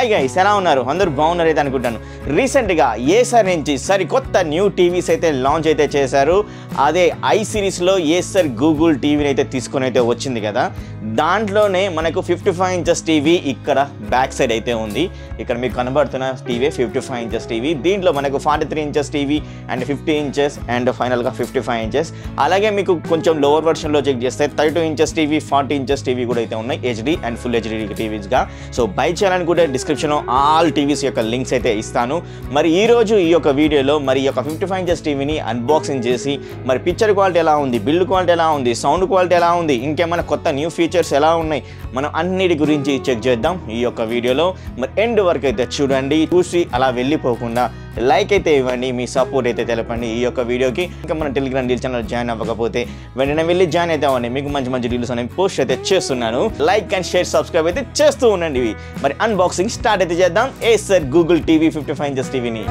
Hi guys ఎలా ఉన్నారు అందరూ బాగున్నారు అయితే అనుకుంటాను రీసెంట్గా ఏసర్ నుంచి సరికొత్త న్యూ టీవీస్ అయితే లాంచ్ అయితే చేశారు అదే ఐ సిరీస్లో ఏసర్ గూగుల్ టీవీని అయితే తీసుకొని అయితే వచ్చింది కదా దాంట్లోనే మనకు ఫిఫ్టీ ఫైవ్ ఇంచెస్ టీవీ ఇక్కడ బ్యాక్ సైడ్ అయితే ఉంది ఇక్కడ మీకు కనబడుతున్న TV fifty five inches TV దీంట్లో మనకు forty three inches TV and fifty inches and ఫైనల్గా ఫిఫ్టీ ఫైవ్ ఇంచెస్ అలాగే మీకు కొంచెం లోవర్ వర్షన్లో చెక్ చేస్తే thirty two inches TV forty inches TV కూడా అయితే ఉన్నాయి హెచ్డి అండ్ ఫుల్ హెచ్డి టీవీస్గా సో బై చేయాలనుకుంటే డిస్క్రిప్షన్లో ఆల్ టీవీస్ యొక్క లింక్స్ అయితే ఇస్తాను మరి ఈ రోజు ఈ యొక్క వీడియోలో మరి ఈ యొక్క ఫిఫ్టీ ఫైవ్ ఇంచెస్ టీవీని అన్బాక్సింగ్ చేసి మరి పిక్చర్ క్వాలిటీ ఎలా ఉంది బిల్డ్ క్వాలిటీ ఎలా ఉంది సౌండ్ క్వాలిటీ ఎలా ఉంది ఇంకేమైనా కొత్త న్యూ ఫీచర్స్ ఎలా ఉన్నాయి మనం అన్నిటి గురించి చెక్ చేద్దాం ఈ యొక్క వీడియోలో మరి ఎండ్ వరకు అయితే చూడండి చూసి అలా వెళ్ళిపోకుండా లైక్ అయితే ఇవ్వండి మీ సపోర్ట్ అయితే తెలపండి ఈ యొక్క వీడియోకి ఇంకా మన టెలిగ్రామ్ డీల్ ఛానల్ జాయిన్ అవ్వకపోతే వెంటనే వెళ్ళి జాయిన్ అయితే అవ్వండి మీకు మంచి మంచి డీల్స్ అనేవి పోస్ట్ అయితే చేస్తున్నాను లైక్ అండ్ షేర్ సబ్స్క్రైబ్ అయితే చేస్తూ ఉండండి మరి అన్బాక్సింగ్ స్టార్ట్ అయితే చేద్దాం Acer Google TV fifty five inches టీవీని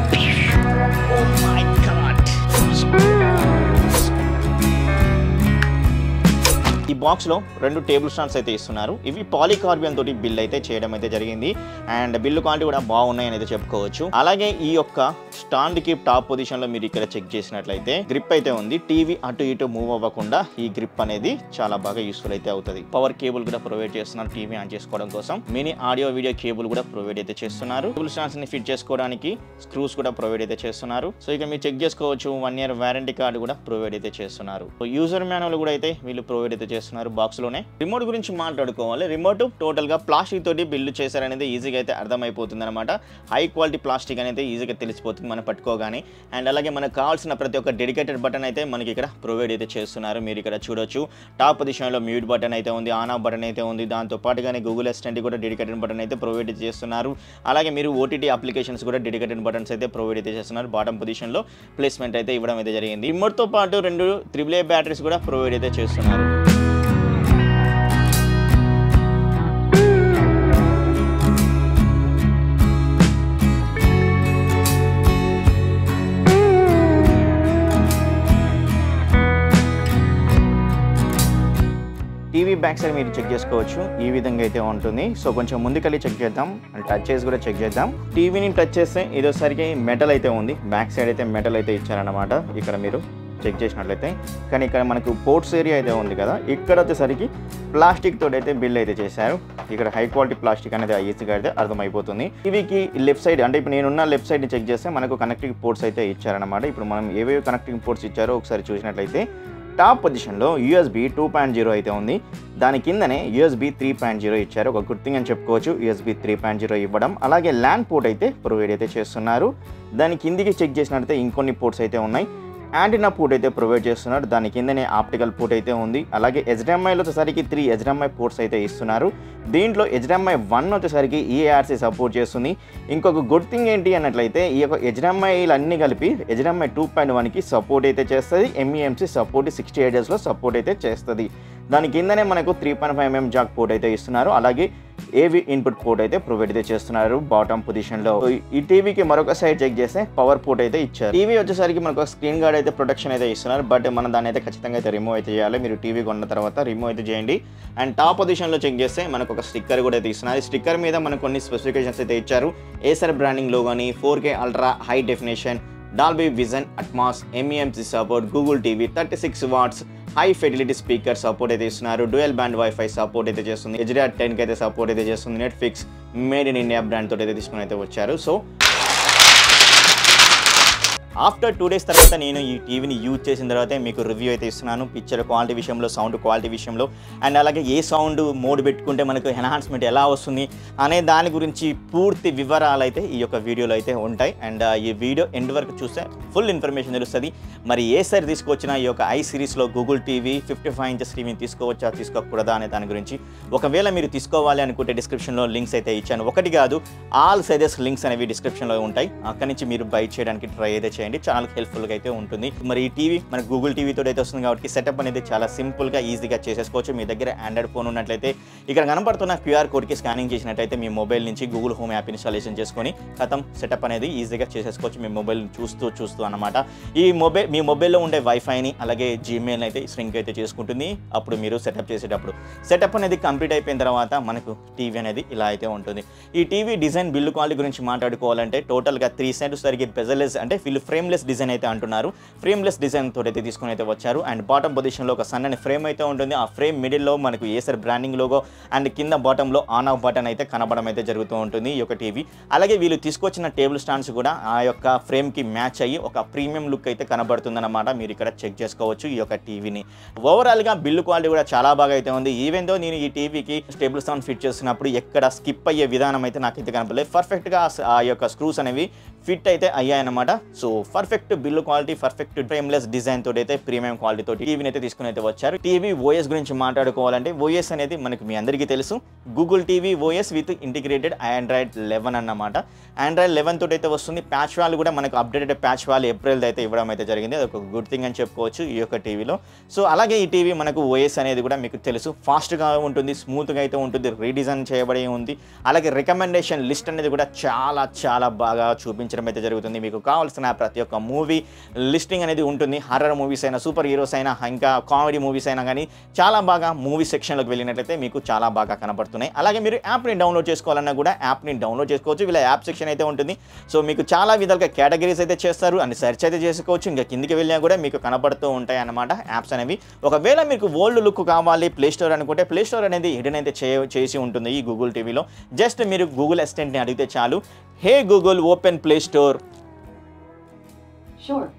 ఈ బాక్స్లో రెండు టేబుల్ స్టాండ్స్ అయితే ఇస్తున్నారు ఇవి పాలికార్బియన్ తోటి బిల్ అయితే చేయడం అయితే జరిగింది అండ్ బిల్లు క్వాలిటీ కూడా బాగున్నాయని అయితే చెప్పుకోవచ్చు అలాగే ఈ యొక్క స్టాండ్ కి టాప్ పొజిషన్ లో మీరు ఇక్కడ చెక్ చేసినట్లయితే గ్రిప్ అయితే ఉంది టీవీ అటు ఇటు మూవ్ అవ్వకుండా ఈ గ్రిప్ అనేది చాలా బాగా యూస్ఫుల్ అయితే అవుతుంది పవర్ కేబుల్ కూడా ప్రొవైడ్ చేస్తున్నారు టీవీ ఆన్ చేసుకోవడం కోసం మినీ ఆడియో వీడియో కేబుల్ కూడా ప్రొవైడ్ అయితే చేస్తున్నారు టేబుల్ స్టాండ్స్ ని ఫిట్ చేసుకోవడానికి స్క్రూస్ కూడా ప్రొవైడ్ అయితే చేస్తున్నారు సో ఇక మీరు చెక్ చేసుకోవచ్చు వన్ ఇయర్ వారంటీ కార్డు కూడా ప్రొవైడ్ అయితే చేస్తున్నారు యూజర్ మాన్యువల్ కూడా అయితే వీళ్ళు ప్రొవైడ్ అయితే చేస్తున్నారు బాక్స్ లోనే రిమోట్ గురించి మాట్లాడుకోవాలి రిమోట్ టోటల్ గా ప్లాస్టిక్ తోటి బిల్డ్ చేశారనేది ఈజీగా అయితే అర్థమైపోతుంది అనమాట హై క్వాలిటీ ప్లాస్టిక్ అనేది ఈజీగా తెలిసిపోతుంది మనం పట్టుకోగానే అండ్ అలాగే మనకు కావాల్సిన ప్రతి ఒక్క డెడికేటెడ్ బటన్ అయితే మనకి ఇక్కడ ప్రొవైడ్ అయితే చేస్తున్నారు మీరు ఇక్కడ చూడొచ్చు టాప్ పొజిషన్లో మ్యూట్ బటన్ అయితే ఉంది ఆన్ ఆఫ్ బటన్ అయితే ఉంది దాంతో పాటుగానే గూగుల్ అసిస్టెంట్ కూడా డెడికేటెడ్ బటన్ అయితే ప్రొవైడ్ అయితే చేస్తున్నారు అలాగే మీరు ఓటీటీ అప్లికేషన్స్ కూడా డెడికేటెడ్ బటన్స్ అయితే ప్రొవైడ్ అయితే చేస్తున్నారు బాటమ్ పొజిషన్లో ప్లేస్మెంట్ అయితే ఇవ్వడం అయితే జరిగింది రిమోట్తో పాటు రెండు త్రిబుల్ ఏ బ్యాటరీస్ కూడా ప్రొవైడ్ అయితే చేస్తున్నారు టీవీ బ్యాక్ సైడ్ మీరు చెక్ చేసుకోవచ్చు ఈ విధంగా అయితే ఉంటుంది సో కొంచెం ముందుకెళ్ళి చెక్ చేద్దాం టచ్ చేసి కూడా చెక్ చేద్దాం టీవీని టచ్ చేస్తే ఇదోసరికి మెటల్ అయితే ఉంది బ్యాక్ సైడ్ అయితే మెటల్ అయితే ఇచ్చారనమాట ఇక్కడ మీరు చెక్ చేసినట్లయితే కానీ ఇక్కడ మనకు పోర్ట్స్ ఏరియా అయితే ఉంది కదా ఇక్కడ వచ్చేసరికి ప్లాస్టిక్ తోటి అయితే బిల్ అయితే చేశారు ఇక్కడ హై క్వాలిటీ ప్లాస్టిక్ అనేది ఈజీగా అయితే అర్థమైపోతుంది టీవీకి లెఫ్ట్ సైడ్ అంటే ఇప్పుడు నేనున్న లెఫ్ట్ సైడ్ని చెక్ చేస్తే మనకు కనెక్టింగ్ పోర్ట్స్ అయితే ఇచ్చారనమాట ఇప్పుడు మనం ఏవేవి కనెక్టింగ్ పోర్ట్స్ ఇచ్చారో ఒకసారి చూసినట్లయితే టాప్ పొజిషన్లో యూఎస్బి టూ పాయింట్ జీరో అయితే ఉంది దాని కిందనే యూఎస్బి త్రీ పాయింట్ జీరో ఇచ్చారు ఒక గుడ్ థింగ్ అని చెప్పుకోవచ్చు యూఎస్బి త్రీ పాయింట్ జీరో ఇవ్వడం అలాగే ల్యాండ్ పోర్ట్ అయితే ప్రొవైడ్ అయితే చేస్తున్నారు దాని కిందికి చెక్ చేసినట్లయితే ఇంకొన్ని పోర్ట్స్ అయితే ఉన్నాయి యాంటీనా పోర్ట్ అయితే ప్రొవైడ్ చేస్తున్నారు దాని కిందనే ఆప్టికల్ పోర్ట్ అయితే ఉంది అలాగే హెచ్డిఎంఐలో వచ్చేసరికి త్రీ హెచ్డిఎంఐ పోర్ట్స్ అయితే ఇస్తున్నారు దీంట్లో హెచ్డిఎంఐ వన్ వచ్చేసరికి ఈఏఆర్సీ సపోర్ట్ చేస్తుంది ఇంకొక గుడ్ థింగ్ ఏంటి అన్నట్లయితే ఈ యొక్క హెచ్డిఎంఐలు అన్ని కలిపి హెచ్డిఎంఐ టూ పాయింట్ వన్కి సపోర్ట్ అయితే చేస్తుంది ఎంఈఎంసీ సపోర్ట్ సిక్స్టీ ఎయిట్ డేస్లో సపోర్ట్ అయితే చేస్తుంది దాని కిందనే మనకు three point five mm jack port అయితే ఇస్తున్నారు అలాగే ఏవి ఇన్పుట్ పోర్ట్ అయితే ప్రొవైడ్ అయితే చేస్తున్నారు బాటమ్ పొజిషన్ లో ఈ టీవీకి మరొక సైడ్ చెక్ చేస్తే పవర్ పోర్ట్ అయితే ఇచ్చారు టీవీ వచ్చేసరికి మనకు స్క్రీన్ గార్డ్ అయితే ప్రొటెక్షన్ అయితే ఇస్తున్నారు బట్ మనం దాన్ని అయితే ఖచ్చితంగా అయితే రిమూవ్ అయితే చేయాలి మీరు టీవీ కొన్న తర్వాత రిమూవ్ అయితే చేయండి అండ్ టాప్ పొజిషన్ లో చెక్ చేస్తే మనకు ఒక స్టిక్కర్ కూడా అయితే ఇస్తున్నారు ఈ స్టిక్కర్ మీద మనకు కొన్ని స్పెసిఫికేషన్స్ అయితే ఇచ్చారు ఏసర్ బ్రాండింగ్ లో కానీ four K ultra high definition Dolby Vision Atmos MEMC support Google TV thirty six watts high fidelity speaker support అయితే ఇస్తున్నారు డ్యూయల్ బ్యాండ్ వైఫై సపోర్ట్ అయితే చేస్తుంది హెచ్డిఆర్ టెన్కి అయితే సపోర్ట్ అయితే చేస్తుంది Netflix made in India brand తోటి అయితే తీసుకుని అయితే వచ్చారు సో ఆఫ్టర్ టూ డేస్ తర్వాత నేను ఈ టీవీని యూజ్ చేసిన తర్వాత మీకు రివ్యూ అయితే ఇస్తున్నాను పిక్చర్ క్వాలిటీ విషయంలో సౌండ్ క్వాలిటీ విషయంలో అండ్ అలాగే ఏ సౌండ్ మోడ్ పెట్టుకుంటే మనకు ఎన్హాన్స్మెంట్ ఎలా వస్తుంది అనే దాని గురించి పూర్తి వివరాలు అయితే ఈ యొక్క వీడియోలో అయితే ఉంటాయి అండ్ ఈ వీడియో ఎండ్ వరకు చూస్తే ఫుల్ ఇన్ఫర్మేషన్ తెలుస్తుంది మరి ఏ సైడ్ తీసుకొచ్చినా ఈ యొక్క ఐ సిరీస్లో Google TV fifty five inches టీవీని తీసుకోవచ్చా తీసుకోకూడదా అనే దాని గురించి ఒకవేళ మీరు తీసుకోవాలి అనుకుంటే డిస్క్రిప్షన్లో లింక్స్ అయితే ఇచ్చాను ఒకటి కాదు ఆల్ సైజెస్ లింక్స్ అనేవి డిస్క్రిప్షన్లో ఉంటాయి అక్కడి నుంచి మీరు బై చేయడానికి ట్రై అయితే చేయండి ఛానల్కి హెల్ప్ఫుల్గా అయితే ఉంటుంది మరి ఈ టీవీ మన గూగుల్ టీవీతో అయితే వస్తుంది కాబట్టి సెటప్ అనేది చాలా సింపుల్గా ఈజీగా చేసేసుకోవచ్చు మీ దగ్గర ఆండ్రాయిడ్ ఫోన్ ఉన్నట్లయితే ఇక్కడ కనపడుతున్న క్యూఆర్ కోడ్కి స్కానింగ్ చేసినట్టయితే మీ మొబైల్ నుంచి గూగుల్ హోమ్ యాప్ ఇన్స్టాలేషన్ చేసుకొని కథం సెటప్ అనేది ఈజీగా చేసేసుకోవచ్చు మీ మొబైల్ చూస్తూ చూస్తూ అనమాట ఈ మొబైల్ మీ మొబైల్లో ఉండే వైఫైని అలాగే జీమెయిల్ అయితే స్ట్రింక్ అయితే చేసుకుంటుంది అప్పుడు మీరు సెటప్ చేసేటప్పుడు సెటప్ అనేది కంప్లీట్ అయిపోయిన తర్వాత మనకు టీవీ అనేది ఇలా అయితే ఉంటుంది ఈ టీవీ డిజైన్ బిల్లు క్వాలిటీ గురించి మాట్లాడుకోవాలంటే టోటల్గా త్రీ సైడ్స్ సరికి బెజలెస్ అంటే వీళ్ళు ఫ్రేమ్లెస్ డిజైన్ అయితే అంటున్నారు ఫ్రేమ్లెస్ డిజైన్ తోటి అయితే తీసుకుని అయితే వచ్చారు అండ్ బాటమ్ పొజిషన్లో ఒక సన్నని ఫ్రేమ్ అయితే ఉంటుంది ఆ ఫ్రేమ్ మిడిల్లో మనకు ఏసర్ బ్రాండింగ్ లోగో అండ్ కింద బాటంలో ఆన్ ఆఫ్ బటన్ అయితే కనబడడం అయితే జరుగుతూ ఉంటుంది ఈ యొక్క టీవీ అలాగే వీళ్ళు తీసుకొచ్చిన టేబుల్ స్టాండ్స్ కూడా ఆ యొక్క ఫ్రేమ్కి మ్యాచ్ అయ్యి ఒక ప్రీమియం లుక్ అయితే కనబడుతుందన్నమాట మీరు ఇక్కడ చెక్ చేసుకోవచ్చు ఈ యొక్క టీవీని ఓవరాల్గా బిల్లు క్వాలిటీ కూడా చాలా బాగా అయితే ఉంది ఈవెన్ దో నేను ఈ టీవీకి టేబుల్ స్టాండ్ ఫిట్ చేస్తున్నప్పుడు ఎక్కడ స్కిప్ అయ్యే విధానం అయితే నాకైతే కనపడలేదు పర్ఫెక్ట్గా ఆ యొక్క స్క్రూస్ అనేవి ఫిట్ అయితే అయ్యాయన్నమాట so perfect build quality perfect ఫ్రేమ్లెస్ డిజైన్ తోటి అయితే ప్రీమియం క్వాలిటీ తోటి టీవీని అయితే తీసుకుని అయితే వచ్చారు టీవీ ఓఎస్ గురించి మాట్లాడుకోవాలంటే ఓఎస్ అనేది మనకి మీ అందరికీ తెలుసు Google TV OS with integrated Android eleven అన్నమాట ఆండ్రాయిడ్ లెవెన్ తోటి అయితే వస్తుంది ప్యాచ్ వాల్ కూడా మనకు అప్డేటెడ్ ప్యాచ్ వాల్ ఏప్రిల్ అయితే ఇవ్వడం అయితే జరిగింది అది ఒక గుడ్ థింగ్ అని చెప్పుకోవచ్చు ఈ యొక్క టీవీలో సో అలాగే ఈ టీవీ మనకు ఓఎస్ అనేది కూడా మీకు తెలుసు ఫాస్ట్గా ఉంటుంది స్మూత్గా అయితే ఉంటుంది రీడిజైన్ చేయబడి ఉంది అలాగే రికమెండేషన్ లిస్ట్ అనేది కూడా చాలా చాలా బాగా చూపించడం అయితే జరుగుతుంది మీకు కావాల్సిన ప్రతి ఒక్క మూవీ లిస్టింగ్ అనేది ఉంటుంది హర్రర్ మూవీస్ అయినా సూపర్ హీరోస్ అయినా ఇంకా కామెడీ మూవీస్ అయినా కానీ చాలా బాగా మూవీ సెక్షన్లోకి వెళ్ళినట్లయితే మీకు చాలా బాగా కనబడుతున్నాయి అలాగే మీరు యాప్ని డౌన్లోడ్ చేసుకోవాలన్నా కూడా యాప్ని డౌన్లోడ్ చేసుకోవచ్చు వీళ్ళ యాప్ సెక్షన్ అయితే ఉంటుంది సో మీకు చాలా విధాలుగా కేటగిరీస్ అయితే చేస్తారు అండ్ సెర్చ్ అయితే చేసుకోవచ్చు ఇంకా కిందికి వెళ్ళినా కూడా మీకు కనబడుతూ ఉంటాయి అన్నమాట యాప్స్ అనేవి ఒకవేళ మీకు ఓల్డ్ లుక్ కావాలి ప్లే స్టోర్ అనుకుంటే ప్లే స్టోర్ అనేది హిడెన్ అయితే చే చేసి ఉంటుంది ఈ గూగుల్ టీవీలో జస్ట్ మీరు గూగుల్ అసిస్టెంట్ని అడిగితే చాలు hey Google open play store Sure.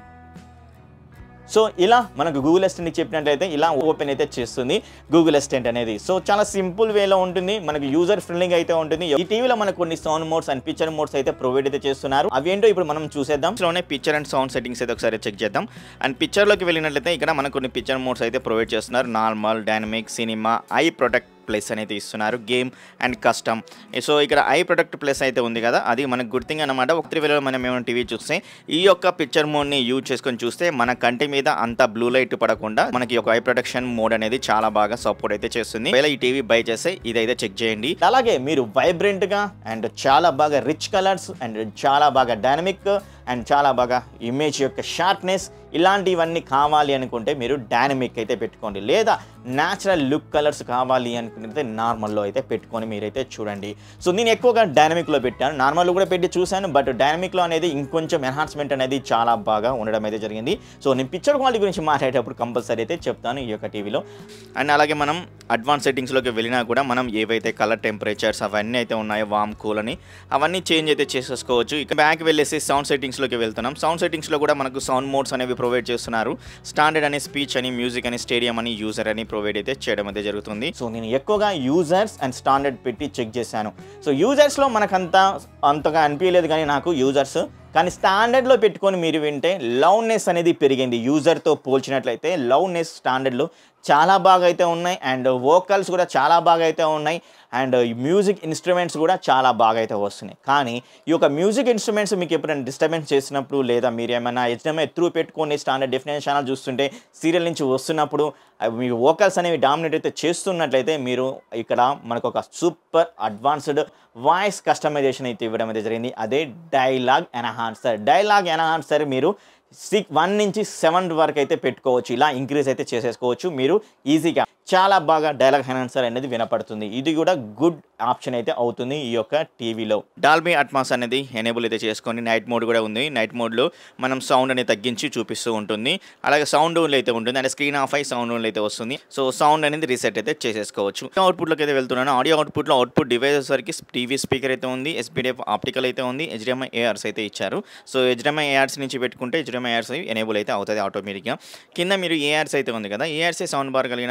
So ఇలా మనకు గూగుల్ అసిస్టెంట్ చెప్పినట్లయితే ఇలా ఓపెన్ అయితే చేస్తుంది గూగుల్ అసిస్టెంట్ అనేది సో చాలా సింపుల్ వేలో ఉంటుంది మనకు యూజర్ ఫ్రెండ్లీగా అయితే ఉంటుంది ఈ టీవీలో మనకు కొన్ని sound modes and picture modes అయితే ప్రొవైడ్ అయితే చేస్తున్నారు అవి ఏంటో ఇప్పుడు మనం చూసేద్దాం లోనే పిక్చర్ అండ్ సౌండ్ సెట్టింగ్స్ అయితే ఒకసారి చెక్ చేద్దాం అండ్ పిక్చర్లోకి వెళ్ళినట్లయితే ఇక్కడ మనకు కొన్ని పిక్చర్ మోడ్స్ అయితే ప్రొవైడ్ చేస్తున్నారు normal dynamic cinema eye protect plus అనేది ఇస్తున్నారు గేమ్ అండ్ కస్టమ్ సో ఇక్కడ ఐ ప్రొడక్ట్ ప్లస్ అయితే ఉంది కదా అది మనకు గుడ్ థింగ్ అనమాట ఒక వేళ మనం ఏమైనా టీవీ చూస్తే ఈ యొక్క పిక్చర్ మోడ్ని యూజ్ చేసుకొని చూస్తే మన కంటి మీద అంత బ్లూ లైట్ పడకుండా మనకి ఒక ఐ ప్రొటెక్షన్ మోడ్ అనేది చాలా బాగా సపోర్ట్ అయితే చేస్తుంది ఒకవేళ ఈ టీవీ బై చేస్తే ఇదైతే చెక్ చేయండి అలాగే మీరు వైబ్రెంట్ గా అండ్ చాలా బాగా రిచ్ కలర్స్ అండ్ చాలా బాగా డైనమిక్ అండ్ చాలా బాగా ఇమేజ్ యొక్క షార్ప్నెస్ ఇలాంటివన్నీ కావాలి అనుకుంటే మీరు డైనమిక్ అయితే పెట్టుకోండి లేదా న్యాచురల్ లుక్ కలర్స్ కావాలి అనుకుంటే నార్మల్లో అయితే పెట్టుకొని మీరైతే చూడండి సో నేను ఎక్కువగా డైనమిక్లో పెట్టాను నార్మల్లో కూడా పెట్టి చూశాను బట్ డైనమిక్లో అనేది ఇంకొంచెం ఎన్హాన్స్మెంట్ అనేది చాలా బాగా ఉండడం అయితే జరిగింది సో నేను పిక్చర్ క్వాలిటీ గురించి మాట్లాడేటప్పుడు కంపల్సరీ అయితే చెప్తాను ఈ యొక్క టీవీలో అండ్ అలాగే మనం అడ్వాన్స్ సెట్టింగ్స్లోకి వెళ్ళినా కూడా మనం ఏవైతే కలర్ టెంపరేచర్స్ అవన్నీ అయితే ఉన్నాయో వామ్ కూల్ అని అవన్నీ చేంజ్ అయితే చేసేసుకోవచ్చు ఇక బ్యాక్ వెళ్ళేసి సౌండ్ సెట్టింగ్స్లోకి వెళ్తున్నాం సౌండ్ సెట్టింగ్స్లో కూడా మనకు సౌండ్ మోడ్స్ అనేవి ప్రొవైడ్ చేస్తున్నారు స్టాండర్డ్ అని స్పీచ్ అని మ్యూజిక్ అని స్టేడియం అని యూజర్ అని ప్రొవైడ్ అయితే చేయడం అయితే జరుగుతుంది సో నేను ఎక్కువగా యూజర్స్ అండ్ స్టాండర్డ్ పెట్టి చెక్ చేశాను సో యూజర్స్లో మనకంతా అంతగా అనిపించలేదు కానీ నాకు యూజర్స్ కానీ స్టాండర్డ్లో పెట్టుకొని మీరు వింటే లవ్నెస్ అనేది పెరిగింది యూజర్తో పోల్చినట్లయితే లవ్నెస్ స్టాండర్డ్లో చాలా బాగా అయితే ఉన్నాయి అండ్ వోకల్స్ కూడా చాలా బాగా అయితే ఉన్నాయి అండ్ మ్యూజిక్ ఇన్స్ట్రుమెంట్స్ కూడా చాలా బాగా అయితే వస్తున్నాయి కానీ ఈ యొక్క మ్యూజిక్ ఇన్స్ట్రుమెంట్స్ మీకు ఎప్పుడైనా డిస్టర్బెన్స్ చేసినప్పుడు లేదా మీరు ఏమైనా హెచ్డిఎంఐ త్రూ పెట్టుకొని స్టాండర్డ్ డెఫినెషన్ ఛానల్ చూస్తుంటే సీరియల్ నుంచి వస్తున్నప్పుడు అవి మీ వోకల్స్ అనేవి డామినేట్ అయితే చేస్తున్నట్లయితే మీరు ఇక్కడ మనకు ఒక సూపర్ అడ్వాన్స్డ్ వాయిస్ కస్టమైజేషన్ అయితే ఇవ్వడం అయితే జరిగింది అదే డైలాగ్ ఎన్హాన్సర్ డైలాగ్ ఎన్హాన్సర్ మీరు సిక్ వన్ నుంచి సెవెన్ వరకు అయితే పెట్టుకోవచ్చు ఇలా ఇంక్రీజ్ అయితే చేసేసుకోవచ్చు మీరు ఈజీగా చాలా బాగా డైలాగ్ ఎన్హాన్సర్ అనేది వినపడుతుంది ఇది కూడా గుడ్ ఆప్షన్ అయితే అవుతుంది ఈ యొక్క టీవీలో డాల్బీ అట్మాస్ అనేది ఎనేబుల్ అయితే చేసుకొని నైట్ మోడ్ కూడా ఉంది నైట్ మోడ్లో మనం సౌండ్ అనేది తగ్గించి చూపిస్తూ ఉంటుంది అలాగే సౌండ్ అయితే ఉంటుంది అంటే స్క్రీన్ ఆఫ్ అయి సౌండ్ అయితే వస్తుంది సో సౌండ్ అనేది రీసెట్ అయితే చేసేసుకోవచ్చు అవుట్పుట్లోకి అయితే వెళ్తున్నాను ఆడియో అవుట్పుట్లో అవుట్పుట్ డివైసెస్ వరకు టీవీ స్పీకర్ అయితే ఉంది ఎస్పీడిఎఫ్ ఆప్టికల్ అయితే ఉంది హెచ్డిఎంఐ ఏఆర్స్ అయితే ఇచ్చారు సో హెచ్డిఎంఐ ఏఆర్స్ నుంచి పెట్టుకుంటే హెచ్డిఎంఐ ఏఆర్స్ ఎనేబుల్ అయితే అవుతుంది ఆటోమేటిక్గా కింద మీరు ఏఆర్స్ అయితే ఉంది కదా ఏఆర్సీ సౌండ్ బార్ కలిగిన ఏమన్నా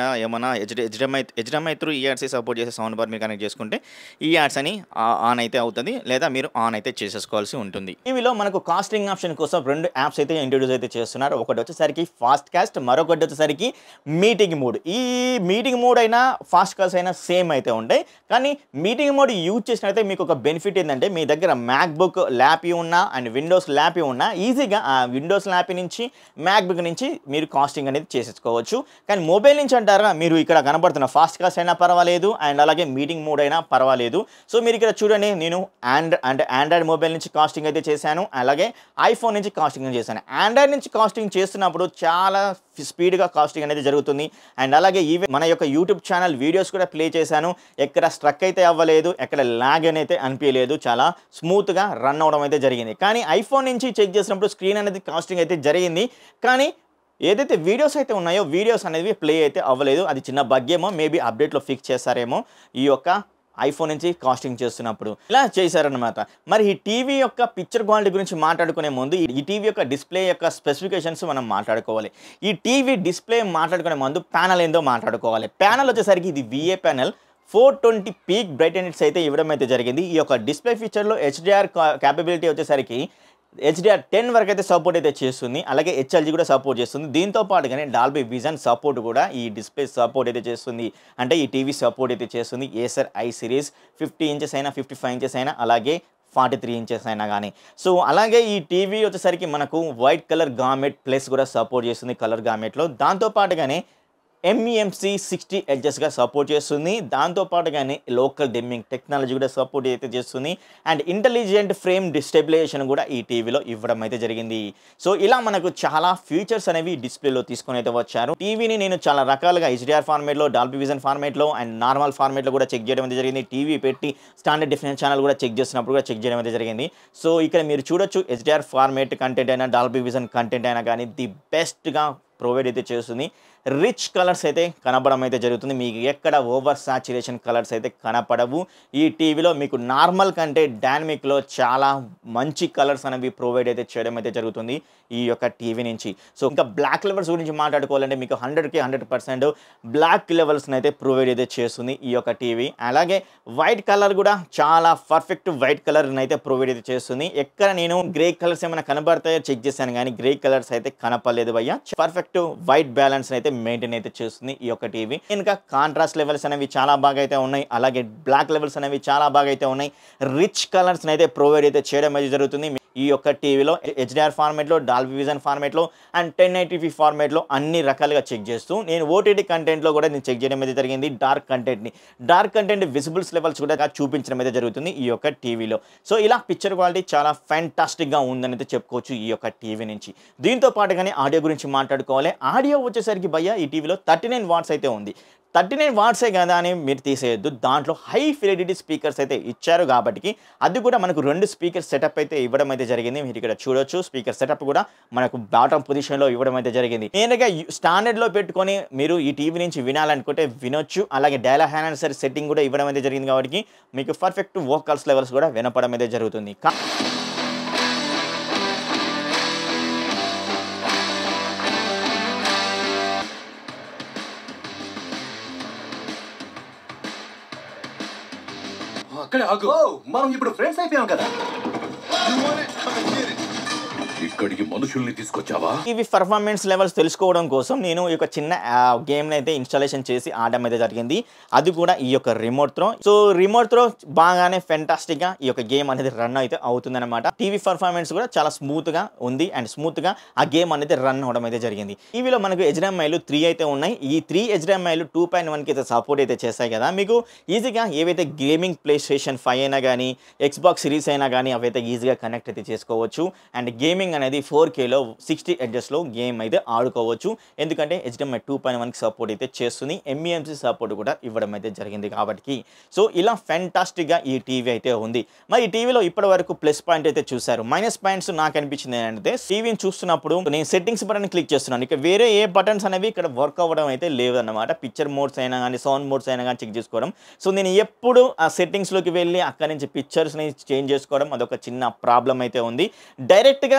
మన H HDMI HDMI through eARC support చేసే సౌండ్ బార్ మీరు కనెక్ట్ చేసుకుంటే ఈ యాడ్స్ అని ఆన్ అయితే అవుతుంది లేదా మీరు ఆన్ అయితే చేసేసుకోవాల్సి ఉంటుంది టీవీలో మనకు కాస్టింగ్ ఆప్షన్ కోసం రెండు యాప్స్ అయితే ఇంట్రొడ్యూస్ అయితే చేస్తున్నారు ఒకటి వచ్చేసరికి ఫాస్ట్ కాస్ట్ మరొకటి వచ్చేసరికి మీటింగ్ మోడ్ ఈ మీటింగ్ మోడ్ అయినా ఫాస్ట్ కాల్స్ అయినా సేమ్ అయితే ఉంటాయి కానీ మీటింగ్ మోడ్ యూజ్ చేసినైతే మీకు ఒక బెనిఫిట్ ఏంటంటే మీ దగ్గర మ్యాక్బుక్ ల్యాపీ ఉన్నా అండ్ విండోస్ ల్యాపీ ఉన్నా ఈజీగా ఆ విండోస్ ల్యాపీ నుంచి మ్యాక్బుక్ నుంచి మీరు కాస్టింగ్ అనేది చేసేసుకోవచ్చు కానీ మొబైల్ నుంచి అంటారా మీరు ఇక్కడ కనబడుతున్న ఫాస్ట్ కాస్ట్ అయినా పర్వాలేదు అండ్ అలాగే మీటింగ్ మోడ్ అయినా పర్వాలేదు సో మీరు ఇక్కడ చూడండి నేను ఆండ్ర అంటే ఆండ్రాయిడ్ మొబైల్ నుంచి కాస్టింగ్ అయితే చేశాను అలాగే ఐఫోన్ నుంచి కాస్టింగ్ చేశాను ఆండ్రాయిడ్ నుంచి కాస్టింగ్ చేస్తున్నప్పుడు చాలా స్పీడ్గా కాస్టింగ్ అనేది జరుగుతుంది అండ్ అలాగే ఈవెన్ మన యొక్క యూట్యూబ్ ఛానల్ వీడియోస్ కూడా ప్లే చేశాను ఎక్కడ స్ట్రక్ అయితే అవ్వలేదు ఎక్కడ ల్యాగ్ అని అయితే అనిపించలేదు చాలా స్మూత్గా రన్ అవడం అయితే జరిగింది కానీ ఐఫోన్ నుంచి చెక్ చేసినప్పుడు స్క్రీన్ అనేది కాస్టింగ్ అయితే జరిగింది కానీ ఏదైతే వీడియోస్ అయితే ఉన్నాయో వీడియోస్ అనేవి ప్లే అయితే అవ్వలేదు అది చిన్న బగ్ ఏమో మేబీ అప్డేట్లో ఫిక్స్ చేస్తారేమో ఈ యొక్క ఐఫోన్ నుంచి కాస్టింగ్ చేస్తున్నప్పుడు ఇలా చేశారనమాట మరి ఈ టీవీ యొక్క పిక్చర్ క్వాలిటీ గురించి మాట్లాడుకునే ముందు ఈ- ఈ టీవీ యొక్క డిస్ప్లే యొక్క స్పెసిఫికేషన్స్ మనం మాట్లాడుకోవాలి ఈ టీవీ డిస్ప్లే మాట్లాడుకునే ముందు ప్యానల్ ఏందో మాట్లాడుకోవాలి ప్యానల్ వచ్చేసరికి ఇది VA panel four twenty peak brightness అయితే ఇవ్వడం అయితే జరిగింది ఈ యొక్క డిస్ప్లే ఫీచర్లో హెచ్డిఆర్ క్యాపబిలిటీ వచ్చేసరికి హెచ్డిఆర్ టెన్ వరకు అయితే సపోర్ట్ అయితే చేస్తుంది అలాగే హెచ్ఎల్జీ కూడా సపోర్ట్ చేస్తుంది దీంతో పాటుగానే డాల్బీ విజన్ సపోర్ట్ కూడా ఈ డిస్ప్లే సపోర్ట్ అయితే చేస్తుంది అంటే ఈ టీవీ సపోర్ట్ అయితే చేస్తుంది Acer I series fifty inches అయినా ఫిఫ్టీ ఫైవ్ ఇంచెస్ అయినా అలాగే ఫార్టీ త్రీ ఇంచెస్ అయినా కానీ సో అలాగే ఈ టీవీ వచ్చేసరికి మనకు వైట్ కలర్ గామెట్ ప్లస్ కూడా సపోర్ట్ చేస్తుంది కలర్ గామెట్లో దాంతో పాటుగానే ఎంఈఎంసి సిక్స్టీ ఎడ్జెస్గా సపోర్ట్ చేస్తుంది దాంతో పాటుగానే లోకల్ డెమ్మింగ్ టెక్నాలజీ కూడా సపోర్ట్ అయితే చేస్తుంది అండ్ ఇంటెలిజెంట్ ఫ్రేమ్ డిస్టెబిలేషన్ కూడా ఈ టీవీలో ఇవ్వడం అయితే జరిగింది సో ఇలా మనకు చాలా ఫీచర్స్ అనేవి డిస్ప్లేలో తీసుకొని అయితే వచ్చారు టీవీని నేను చాలా రకాలుగా హెచ్డిఆర్ ఫార్మేట్లో డాల్బీ విజన్ ఫార్మేట్లో అండ్ నార్మల్ ఫార్మేట్లో కూడా చెక్ చేయడం అయితే జరిగింది టీవీ పెట్టి స్టాండర్డ్ డిఫరెన్స్ ఛానల్ కూడా చెక్ చేసినప్పుడు కూడా చెక్ చేయడం అయితే జరిగింది సో ఇక్కడ మీరు చూడొచ్చు హెచ్డిఆర్ ఫార్మేట్ కంటెంట్ అయినా డాల్బీ విజన్ కంటెంట్ అయినా కానీ ది బెస్ట్గా ప్రొవైడ్ అయితే చేస్తుంది రిచ్ కలర్స్ అయితే కనపడడం అయితే జరుగుతుంది మీకు ఎక్కడ ఓవర్ సాచురేషన్ కలర్స్ అయితే కనపడవు ఈ టీవీలో మీకు నార్మల్ కంటే డైనమిక్లో చాలా మంచి కలర్స్ అనేవి ప్రొవైడ్ అయితే చేయడం అయితే జరుగుతుంది ఈ యొక్క టీవీ నుంచి సో ఇంకా బ్లాక్ లెవెల్స్ గురించి మాట్లాడుకోవాలంటే మీకు హండ్రెడ్కి హండ్రెడ్ పర్సెంట్ బ్లాక్ లెవెల్స్ని అయితే ప్రొవైడ్ అయితే చేస్తుంది ఈ యొక్క టీవీ అలాగే వైట్ కలర్ కూడా చాలా పర్ఫెక్ట్ వైట్ కలర్ని అయితే ప్రొవైడ్ అయితే చేస్తుంది ఎక్కడ నేను గ్రే కలర్స్ ఏమైనా కనబడతాయో చెక్ చేశాను కానీ గ్రే కలర్స్ అయితే కనపడలేదు భయ్య పర్ఫెక్ట్ వైట్ బ్యాలెన్స్ అయితే మెయింటైన్ అయితే చేస్తుంది ఈ యొక్క టీవీ ఇంకా కాంట్రాస్ట్ లెవెల్స్ అనేవి చాలా బాగా అయితే ఉన్నాయి అలాగే బ్లాక్ లెవెల్స్ అనేవి చాలా బాగా అయితే ఉన్నాయి రిచ్ కలర్స్ అయితే ప్రొవైడ్ అయితే చేయడం అయితే జరుగుతుంది ఈ యొక్క టీవీలో హెచ్డిఆర్ ఫార్మేట్లో డాల్బీ విజన్ ఫార్మేట్లో అండ్ టెన్ ఐటీవీ ఫార్మేట్లో అన్ని రకాలుగా చెక్ చేస్తూ నేను ఓటీటీ కంటెంట్లో కూడా నేను చెక్ చేయడం అయితే జరిగింది డార్క్ కంటెంట్ని డార్క్ కంటెంట్ విజిబుల్స్ లెవెల్స్ కూడా చూపించడం అయితే జరుగుతుంది ఈ యొక్క టీవీలో సో ఇలా పిక్చర్ క్వాలిటీ చాలా ఫ్యాంటాస్టిక్గా ఉందని అయితే చెప్పుకోవచ్చు ఈ యొక్క టీవీ నుంచి దీంతో పాటుగానే ఆడియో గురించి మాట్లాడుకోవాలి ఆడియో వచ్చేసరికి భయ్య ఈ టీవీలో థర్టీ నైన్ వాట్స్ అయితే ఉంది థర్టీ నైన్ వాట్సే కదా అని మీరు తీసేయద్దు దాంట్లో హై ఫిలిడిటీ స్పీకర్స్ అయితే ఇచ్చారు కాబట్టి అది కూడా మనకు రెండు స్పీకర్ సెటప్ అయితే ఇవ్వడం అయితే జరిగింది మీరు ఇక్కడ చూడొచ్చు స్పీకర్ సెటప్ కూడా మనకు బాటమ్ పొజిషన్లో ఇవ్వడం అయితే జరిగింది నేనుగా స్టాండర్డ్లో పెట్టుకొని మీరు ఈ టీవీ నుంచి వినాలనుకుంటే వినొచ్చు అలాగే డైలా హ్యానసర్ సెట్టింగ్ కూడా ఇవ్వడం అయితే జరిగింది కాబట్టి మీకు పర్ఫెక్ట్ వోకల్స్ లెవెల్స్ కూడా వినపడం అయితే జరుగుతుంది కా- అక్కడే ఆగు ఓ మనం ఇప్పుడు ఫ్రెండ్స్ అయిపోయాం కదా ఇక్కడికి మనుషుల్ని తీసుకొచ్చావా ఇవి పర్ఫార్మెన్స్ లెవెల్స్ తెలుసుకోవడం కోసం నేను ఈ యొక్క చిన్న గేమ్ని అయితే ఇన్స్టాలేషన్ చేసి ఆడడం అయితే జరిగింది అది కూడా ఈ యొక్క remote through so remote through బాగానే fantastic గా ఈ యొక్క గేమ్ అనేది రన్ అయితే అవుతుందన్నమాట టీవీ పర్ఫార్మెన్స్ కూడా చాలా smooth గా ఉంది అండ్ స్మూత్ గా ఆ గేమ్ అనేది రన్ అవడం అయితే జరిగింది టీవీలో మనకు హెచ్డిఎంఐలు త్రీ అయితే ఉన్నాయి ఈ త్రీ హెచ్డిఎంఐలు టూ పాయింట్ వన్కి అయితే సపోర్ట్ అయితే చేస్తాయి కదా మీకు ఈజీగా ఏవైతే గేమింగ్ ప్లే స్టేషన్ ఫైవ్ అయినా కానీ ఎక్స్బాక్స్ సిరీస్ అయినా కానీ అవైతే ఈజీగా కనెక్ట్ అయితే చేసుకోవచ్చు అండ్ గేమింగ్ అనేది ఫోర్ కేలో సిక్స్టీ ఎడ్జెస్లో గేమ్ అయితే ఆడుకోవచ్చు ఎందుకంటే హెచ్డిఎంఐ టూ పాయింట్ వన్కి సపోర్ట్ అయితే చేస్తుంది ఎంఈఎంసీ సపోర్ట్ కూడా ఇవ్వడం అయితే జరిగింది కాబట్టి సో ఇలా ఫెంటాస్టిక్గా ఈ టీవీ అయితే ఉంది మరి ఈ టీవీలో ఇప్పటి వరకు ప్లస్ పాయింట్ అయితే చూశారు మైనస్ పాయింట్స్ నాకు అనిపించింది ఏంటంటే టీవీని చూస్తున్నప్పుడు నేను సెట్టింగ్స్ బటన్ క్లిక్ చేస్తున్నాను ఇక వేరే ఏ బటన్స్ అనేవి ఇక్కడ వర్క్ అవ్వడం అయితే లేదన్నమాట పిక్చర్ మోడ్స్ అయినా కానీ సౌండ్ మోడ్స్ అయినా కానీ చెక్ చేసుకోవడం సో నేను ఎప్పుడు ఆ సెట్టింగ్స్లోకి వెళ్ళి అక్కడి నుంచి పిక్చర్స్ని చేంజ్ చేసుకోవడం అదొక చిన్న ప్రాబ్లం అయితే ఉంది డైరెక్ట్గా నాకే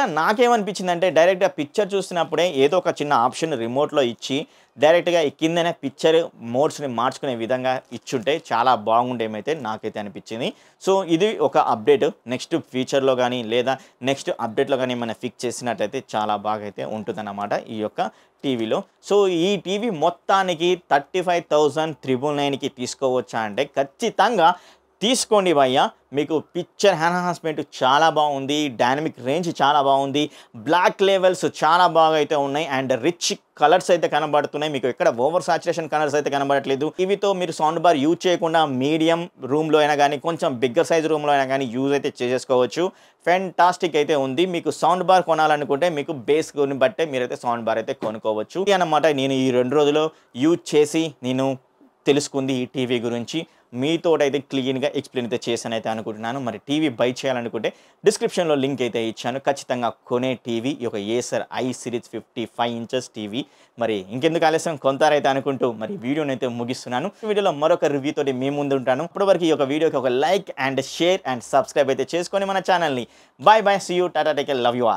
నాకేమనిపించిందంటే డైరెక్ట్గా పిక్చర్ చూసినప్పుడే ఏదో ఒక చిన్న ఆప్షన్ రిమోట్లో ఇచ్చి డైరెక్ట్గా ఈ కిందనే పిక్చర్ మోడ్స్ని మార్చుకునే విధంగా ఇచ్చుంటే చాలా బాగుండేమైతే నాకైతే అనిపించింది సో ఇది ఒక అప్డేట్ నెక్స్ట్ ఫ్యూచర్లో కానీ లేదా నెక్స్ట్ అప్డేట్లో కానీ మనం ఫిక్స్ చేసినట్టయితే చాలా బాగా అయితే ఉంటుందన్నమాట ఈ యొక్క టీవీలో సో ఈ టీవీ మొత్తానికి థర్టీ ఫైవ్ థౌజండ్ త్రిబుల్ నైన్కి తీసుకోవచ్చా అంటే ఖచ్చితంగా తీసుకోండి భయ్య మీకు పిక్చర్ ఎన్హాన్స్మెంట్ చాలా బాగుంది డైనమిక్ రేంజ్ చాలా బాగుంది బ్లాక్ లెవెల్స్ చాలా బాగా అయితే ఉన్నాయి అండ్ రిచ్ కలర్స్ అయితే కనబడుతున్నాయి మీకు ఎక్కడ ఓవర్ సాచురేషన్ కలర్స్ అయితే కనబడట్లేదు ఇవితో మీరు సౌండ్ బార్ యూజ్ చేయకుండా మీడియం రూమ్లో అయినా కానీ కొంచెం బిగ్గర్ సైజ్ రూమ్లో అయినా కానీ యూజ్ అయితే చేసేసుకోవచ్చు ఫెంటాస్టిక్ అయితే ఉంది మీకు సౌండ్ బార్ కొనాలనుకుంటే మీకు బేస్ ని బట్టే మీరైతే సౌండ్ బార్ అయితే కొనుక్కోవచ్చు ఇది అన్నమాట నేను ఈ రెండు రోజులు యూజ్ చేసి నేను తెలుసుకుంది ఈ టీవీ గురించి మీతో అయితే క్లీన్గా ఎక్స్ప్లెయిన్ అయితే చేశాను అయితే అనుకుంటున్నాను మరి టీవీ బై చేయాలనుకుంటే డిస్క్రిప్షన్లో లింక్ అయితే ఇచ్చాను ఖచ్చితంగా కొనే టీవీ ఈ యొక్క Acer I series fifty five inches TV మరి ఇంకెందుకు ఆలస్యం కొంతారైతే అనుకుంటూ మరి వీడియోని అయితే ముగిస్తున్నాను ఈ వీడియోలో మరొక రివ్యూ తోటి మీ ముందు ఉంటాను ఇప్పటివరకు ఈ యొక్క వీడియోకి ఒక like and share and subscribe అయితే చేసుకొని మన ఛానల్ని bye bye see you tata take love you all